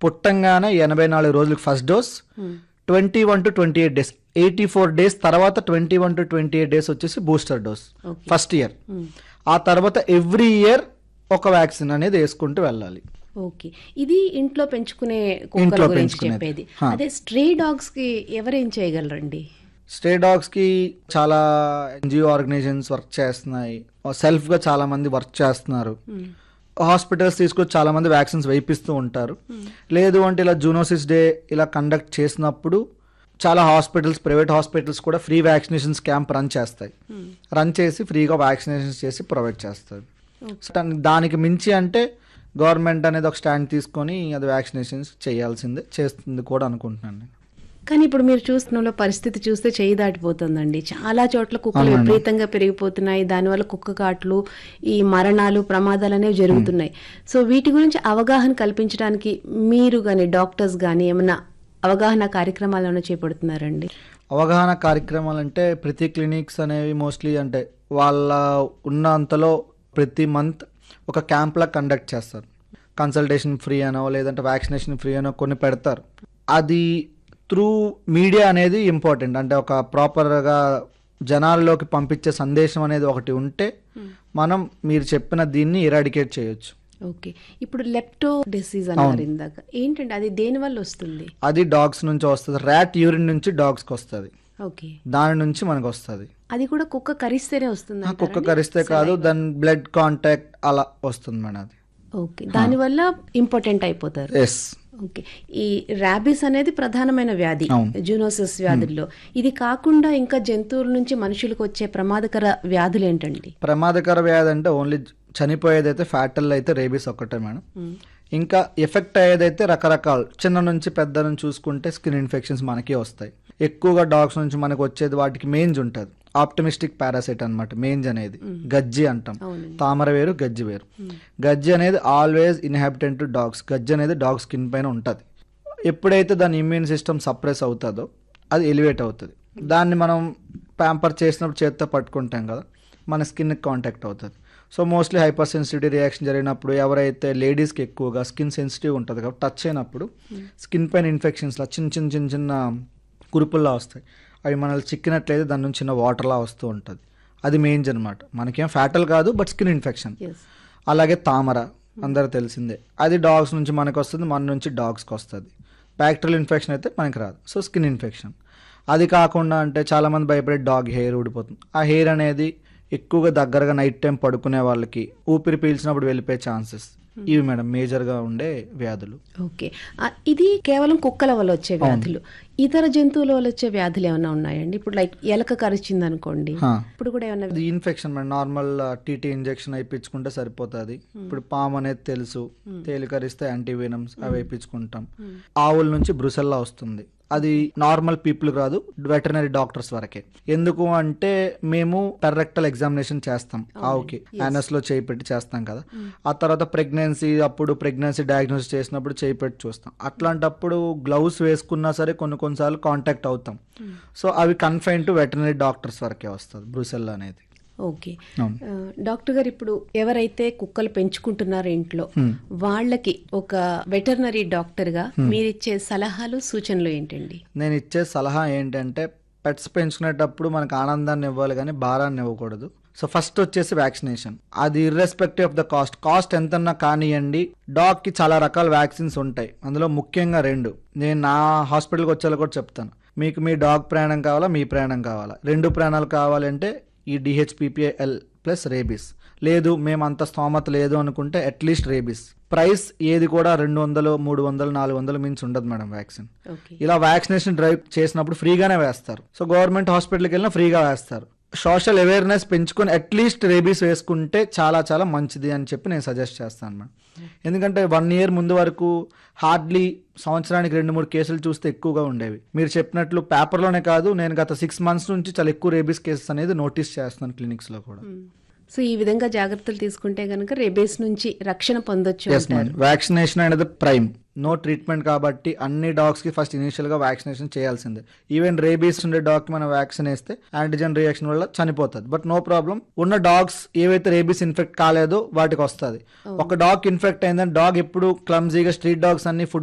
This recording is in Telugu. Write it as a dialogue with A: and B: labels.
A: పుట్టంగానే ఎనభై నాలుగు రోజులకు first dose twenty one to twenty eight days eighty four days తర్వాత twenty one to twenty eight days వచ్చేసి booster dose
B: Okay.
A: First year ఆ తర్వాత ఎవ్రీ ఇయర్ ఒక వ్యాక్సిన్ అనేది వేసుకుంటూ వెళ్ళాలి
B: ఓకే ఇది ఇంట్లో పెంచుకునే కుక్కల
A: ఇంట్లో
B: గురించి
A: పెంచుకునేది.
B: చెప్పేది
A: హా.
B: అదే స్ట్రే డాగ్స్ కి ఎవరేం చేయగలరండి
A: స్టే డాగ్స్ కి చాలా ఎన్జిఓ ఆర్గనైజేషన్స్ వర్క్ చేస్తున్నాయి సెల్ఫ్ గా చాలా మంది వర్క్ చేస్తున్నారు హాస్పిటల్స్ తీసుకొచ్చి చాలా మంది వ్యాక్సిన్స్ వేయిస్తూ ఉంటారు లేదు అంటే ఇలా జూనోసిస్ డే ఇలా కండక్ట్ చేసినప్పుడు చాలా హాస్పిటల్స్ ప్రైవేట్ హాస్పిటల్స్ కూడా ఫ్రీ వ్యాక్సినేషన్స్ క్యాంప్ రన్ చేస్తాయి రన్ చేసి ఫ్రీగా వ్యాక్సినేషన్స్ చేసి ప్రొవైడ్ చేస్తారు సో దాని- దానికి మించి అంటే గవర్నమెంట్ అనేది ఒక స్టాండ్ తీసుకొని అది వ్యాక్సినేషన్స్ చేయాల్సిందే చేస్తుంది కూడా అనుకుంటున్నాను నేను.
B: కానీ ఇప్పుడు మీరు చూస్తున్న పరిస్థితి చూస్తే చేయి దాటిపోతుందండి చాలా చోట్ల కుక్కలు
A: అవునండి.
B: విపరీతంగా పెరిగిపోతున్నాయి దానివల్ల కుక్క కాట్లు ఈ మరణాలు ప్రమాదాలు అనేవి జరుగుతున్నాయి సో వీటి గురించి అవగాహన కల్పించడానికి మీరు కానీ డాక్టర్స్ కానీ ఏమైనా అవగాహన కార్యక్రమాలు ఏమైనా చేపడుతున్నారండి
A: అవగాహన కార్యక్రమాలు అంటే ప్రతి క్లినిక్స్ అనేవి మోస్ట్లీ అంటే వాళ్ళ ఉన్నంతలో ప్రతి మంత్ ఒక క్యాంప్లా కండక్ట్ చేస్తారు కన్సల్టేషన్ ఫ్రీ అనో లేదంటే వ్యాక్సినేషన్ ఫ్రీ అనో కొన్ని పెడతారు అది త్రూ మీడియా అనేది ఇంపార్టెంట్ అంటే ఒక ప్రాపర్గా జనాల్లోకి పంపించే సందేశం అనేది ఒకటి ఉంటే మనం మీరు చెప్పిన దీన్ని ఇరాడికేట్ చేయొచ్చు
B: ఓకే ఇప్పుడు లెప్టో డిసీజ్ అన్నారు ఇందాక ఏంటంటే అది దేని వల్ల వస్తుంది
A: అది డాగ్స్ నుంచి వస్తుంది ర్యాట్ యూరిన్ నుంచి డాగ్స్కి వస్తుంది
B: ఓకే
A: దాని నుంచి మనకు వస్తుంది
B: అది కూడా కుక్క కరిస్తేనే వస్తుంది
A: ఆ, కుక్క కరిస్తే కాదు దాని బ్లడ్ కాంటాక్ట్ అలా వస్తుంది మేడం అది
B: ఓకే దానివల్ల ఇంపార్టెంట్ అయిపోతారు
A: ఎస్
B: ఓకే ఈ ర్యాబిస్ అనేది ప్రధానమైన వ్యాధి
A: అవును.
B: జూనోసిస్ వ్యాధుల్లో ఇది కాకుండా ఇంకా జంతువుల నుంచి మనుషులకు వచ్చే ప్రమాదకర వ్యాధులు ఏంటండి
A: ప్రమాదకర వ్యాధి అంటే ఓన్లీ చనిపోయేదైతే ఫ్యాటల్ అయితే రేబీస్ ఒక్కటే మేడం ఇంకా ఎఫెక్ట్ అయ్యేదైతే రకరకాల చిన్న నుంచి పెద్ద నుంచి చూసుకుంటే స్కిన్ ఇన్ఫెక్షన్స్ మనకి వస్తాయి ఎక్కువగా డాగ్స్ నుంచి మనకు వచ్చేది వాటికి మేంజ్ ఉంటుంది ఆప్టమిస్టిక్ పారాసైట్ అన్నమాట మేంజ్ అనేది గజ్జి అంటాం
B: అవునండి.
A: తామర వేరు గజ్జి వేరు గజ్జి అనేది ఆల్వేస్ ఇన్హాబిటెంట్ టు డాగ్స్ గజ్జి అనేది డాగ్ స్కిన్ పైన ఉంటుంది ఎప్పుడైతే దాని ఇమ్యూన్ సిస్టమ్ సప్రెస్ అవుతుందో అది ఎలివేట్ అవుతుంది దాన్ని మనం ప్యాంపర్ చేసినప్పుడు చేత్తో పట్టుకుంటాం కదా మన స్కిన్కి కాంటాక్ట్ అవుతుంది so mostly hyper sensitivity reaction జరిగినప్పుడు ఎవరైతే లేడీస్కి ఎక్కువగా స్కిన్ సెన్సిటివ్ ఉంటుంది కాబట్టి టచ్ అయినప్పుడు స్కిన్ పైన ఇన్ఫెక్షన్స్లా చిన్న చిన్న చిన్న చిన్న కురుపుల్లా వస్తాయి అవి మనల్ని చిక్కినట్లయితే దాని నుంచి చిన్న వాటర్లా వస్తూ ఉంటుంది అది మెయిన్స్ అనమాట మనకేం ఫ్యాటల్ కాదు బట్ స్కిన్ ఇన్ఫెక్షన్
B: ఎస్
A: అలాగే తామర అందరూ తెలిసిందే అది డాగ్స్ నుంచి మనకు వస్తుంది మన నుంచి డాగ్స్కి వస్తుంది బ్యాక్టీరియల్ ఇన్ఫెక్షన్ అయితే మనకి రాదు సో స్కిన్ ఇన్ఫెక్షన్ అది కాకుండా అంటే చాలామంది భయపడే డాగ్ హెయిర్ ఊడిపోతుంది ఆ హెయిర్ అనేది ఎక్కువగా దగ్గరగా నైట్ టైం పడుకునే వాళ్ళకి ఊపిరి పీల్చినప్పుడు వెళ్ళిపోయే ఛాన్సెస్ ఇవి మేడం మేజర్గా ఉండే వ్యాధులు
B: ఓకే ఆ, ఇది కేవలం కుక్కల వల్ల వచ్చే వ్యాధులు ఇతర జంతువుల వల్ల వచ్చే వ్యాధులు ఏమైనా ఉన్నాయండి ఇప్పుడు లైక్ ఎలక కరిచింది అనుకోండి
A: హా.
B: ఇప్పుడు కూడా ఏమైనా
A: అది infection madam normal TT injection వేయించుకుంటే సరిపోతుంది ఇప్పుడు పాము అనేది తెలుసు తేలికరిస్తే యాంటీవెనమ్స్ అవి వేయించుకుంటాం ఆవుల నుంచి బ్రుసెల్లా వస్తుంది అది నార్మల్ పీపుల్ కాదు వెటర్నరీ డాక్టర్స్ వరకే ఎందుకు అంటే మేము పెర్రెక్టల్ ఎగ్జామినేషన్ చేస్తాం ఆవుకి యానస్ లో చేయి పెట్టి చేస్తాం కదా ఆ తర్వాత ప్రెగ్నెన్సీ అప్పుడు ప్రెగ్నెన్సీ డయాగ్నోస్ చేసినప్పుడు చేయి పెట్టి చూస్తాం అట్లాంటప్పుడు గ్లౌస్ వేసుకున్నా సరే కొన్ని కొన్నిసార్లు కాంటాక్ట్ అవుతాం సో అవి కన్ఫైన్ టు వెటర్నరీ డాక్టర్స్ వరకే వస్తుంది బ్రూసెల్ అనేది
B: ఓకే
A: అవును
B: ఆ, డాక్టర్ గారు ఇప్పుడు ఎవరైతే కుక్కలు పెంచుకుంటున్నారో ఇంట్లో వాళ్ళకి ఒక వెటర్నరీ డాక్టర్ గా మీరిచ్చే సలహాలు సూచనలు ఏంటండి
A: నేను ఇచ్చే సలహా ఏంటంటే పెట్స్ పెంచుకునేటప్పుడు మనకు ఆనందాన్ని ఇవ్వాలి కానీ భారాన్ని ఇవ్వకూడదు సో ఫస్ట్ వచ్చేసి వ్యాక్సినేషన్ అది irrespective of the cost cost ఎంతన్నా కానివ్వండి డాగ్ కి చాలా రకాల వ్యాక్సిన్స్ ఉంటాయి అందులో ముఖ్యంగా రెండు నేను నా హాస్పిటల్కి వచ్చేలా కూడా చెప్తాను మీకు మీ డాగ్ ప్రాణం కావాలా మీ ప్రాణం కావాలా రెండు ప్రాణాలు కావాలంటే ఈ డిహెచ్పిపిఎల్ ప్లస్ రేబీస్ లేదు మేము అంత స్తోమత లేదు అనుకుంటే అట్లీస్ట్ రేబీస్ ప్రైస్ ఏది కూడా రెండు వందలు మూడు వందలు నాలుగు వందలు మించి ఉండదు మేడం వ్యాక్సిన్
B: ఓకే
A: ఇలా వ్యాక్సినేషన్ డ్రైవ్ చేసినప్పుడు ఫ్రీగానే వేస్తారు సో గవర్నమెంట్ హాస్పిటల్కి వెళ్ళినా ఫ్రీగా వేస్తారు సోషల్ అవేర్నెస్ పెంచుకొని అట్లీస్ట్ రేబీస్ వేసుకుంటే చాలా చాలా మంచిది అని చెప్పి నేను సజెస్ట్ చేస్తాను మేడం ఎందుకంటే వన్ ఇయర్ ముందు వరకు హార్డ్లీ సంవత్సరానికి రెండు మూడు కేసులు చూస్తే ఎక్కువగా ఉండేవి మీరు చెప్పినట్లు పేపర్లోనే కాదు నేను గత సిక్స్ మంత్స్ నుంచి చాలా ఎక్కువ రేబీస్ కేసెస్ అనేది నోటీస్ చేస్తున్నాను క్లినిక్స్లో కూడా
B: సో ఈ విధంగా జాగ్రత్తలు తీసుకుంటే గనుక రేబేస్ నుంచి రక్షణ పొందొచ్చు
A: ఎస్
B: అంటారు
A: మేడం వ్యాక్సినేషన్ అనేది ప్రైమ్ నో ట్రీట్మెంట్ కాబట్టి అన్ని డాగ్స్ కి ఫస్ట్ ఇనిషియల్ గా వ్యాక్సినేషన్ చేయాల్సిందే ఈవెన్ రేబీస్ ఉండే డాగ్ కి మనం వ్యాక్సిన్ వేస్తే యాంటీజెన్ రియాక్షన్ వల్ల చనిపోతుంది బట్ నో ప్రాబ్లం ఉన్న డాగ్స్ ఏవైతే రేబీస్ ఇన్ఫెక్ట్ కాలేదో వాటికి వస్తుంది ఒక డాగ్ ఇన్ఫెక్ట్ అయిందని డాగ్ ఎప్పుడు క్లమ్జీగా స్ట్రీట్ డాగ్స్ అన్ని ఫుడ్